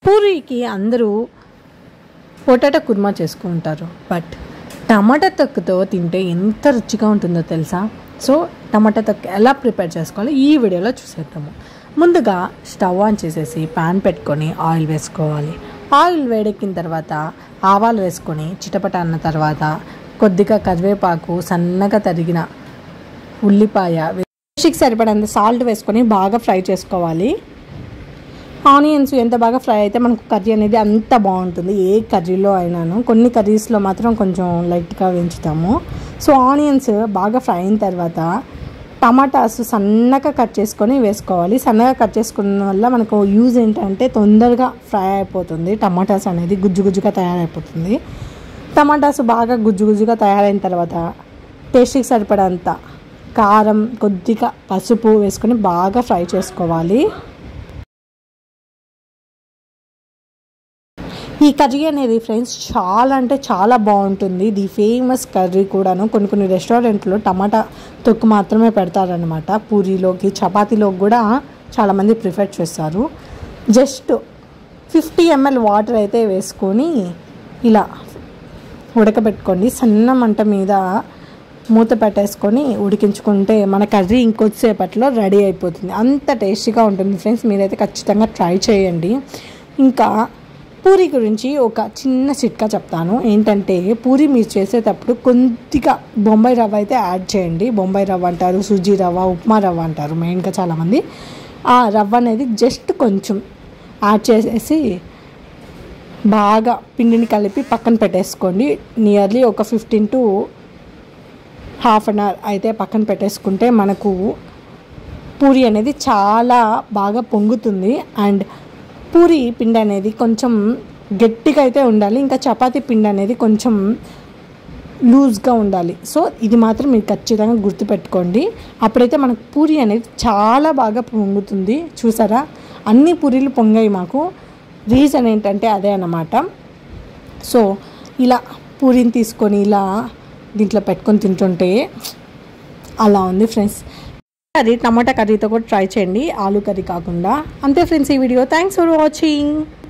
పూరీకి అందరూ పొటాటో కుర్మా చేసుకుంటారు బట్ టమాటా తొక్కుతో తింటే ఎంత రుచిగా ఉంటుందో తెలుసా సో టమాటా తొక్కు ఎలా ప్రిపేర్ చేసుకోవాలో ఈ వీడియోలో చూసేద్దాము ముందుగా స్టవ్ ఆన్ చేసేసి ప్యాన్ పెట్టుకొని ఆయిల్ వేసుకోవాలి ఆయిల్ వేడెక్కిన తర్వాత ఆవాలు వేసుకొని చిటపట అన్న తర్వాత కొద్దిగా కరివేపాకు సన్నగా తరిగిన ఉల్లిపాయ రుచికి సరిపడంత సాల్ట్ వేసుకొని బాగా ఫ్రై చేసుకోవాలి ఆనియన్స్ ఎంత బాగా ఫ్రై అయితే మనకు కర్రీ అనేది అంత బాగుంటుంది ఏ కర్రీలో అయినాను కొన్ని కర్రీస్లో మాత్రం కొంచెం లైట్గా వేయించుతాము సో ఆనియన్స్ బాగా ఫ్రై అయిన తర్వాత టమాటాస్ సన్నగా కట్ చేసుకొని వేసుకోవాలి సన్నగా కట్ చేసుకున్న వల్ల మనకు యూజ్ ఏంటంటే తొందరగా ఫ్రై అయిపోతుంది టమాటాస్ అనేది గుజ్జు గుజ్జుగా తయారైపోతుంది టమాటాస్ బాగా గుజ్జు గుజ్జుగా తయారైన తర్వాత టేస్ట్కి సరిపడంత కారం కొద్దిగా పసుపు వేసుకొని బాగా ఫ్రై చేసుకోవాలి ఈ కర్రీ అనేది ఫ్రెండ్స్ చాలా అంటే చాలా బాగుంటుంది ఇది ఫేమస్ కర్రీ కూడాను కొన్ని కొన్ని రెస్టారెంట్లో టమాటా తొక్కు మాత్రమే పెడతారనమాట పూరీలోకి చపాతీలోకి కూడా చాలామంది ప్రిఫర్ చేస్తారు జస్ట్ ఫిఫ్టీ ఎంఎల్ వాటర్ అయితే వేసుకొని ఇలా ఉడకబెట్టుకోండి సన్న మంట మీద మూత పెట్టేసుకొని ఉడికించుకుంటే మన కర్రీ ఇంకొద్దిసేపట్లో రెడీ అయిపోతుంది అంత టేస్టీగా ఉంటుంది ఫ్రెండ్స్ మీరైతే ఖచ్చితంగా ట్రై చేయండి ఇంకా పూరి గురించి ఒక చిన్న చిట్కా చెప్తాను ఏంటంటే పూరి మీరు చేసేటప్పుడు కొద్దిగా బొంబాయి రవ్వ అయితే యాడ్ చేయండి బొంబాయి రవ్వ అంటారు సుజీ రవ్వ ఉప్మా రవ్వ అంటారు మెయిన్గా చాలామంది ఆ రవ్వ అనేది జస్ట్ కొంచెం యాడ్ చేసేసి బాగా పిండిని కలిపి పక్కన పెట్టేసుకోండి నియర్లీ ఒక fifteen to half an hour అయితే పక్కన పెట్టేసుకుంటే మనకు పూరి అనేది చాలా బాగా పొంగుతుంది అండ్ పూరి పిండి అనేది కొంచెం గట్టిగా అయితే ఉండాలి ఇంకా చపాతీ పిండి అనేది కొంచెం లూజ్గా ఉండాలి సో ఇది మాత్రం మీరు ఖచ్చితంగా గుర్తుపెట్టుకోండి అప్పుడైతే మనకు పూరి అనేది చాలా బాగా పొంగుతుంది చూసారా అన్ని పూరీలు పొంగాయి మాకు రీజన్ ఏంటంటే అదే అన్నమాట సో ఇలా పూరిని తీసుకొని ఇలా దీంట్లో పెట్టుకొని తింటుంటే అలా ఉంది ఫ్రెండ్స్ కర్రీ టమాటా కర్రీతో కూడా ట్రై చేయండి ఆలు కర్రీ కాకుండా అంతే ఫ్రెండ్స్ ఈ వీడియో థ్యాంక్స్ ఫర్ వాచింగ్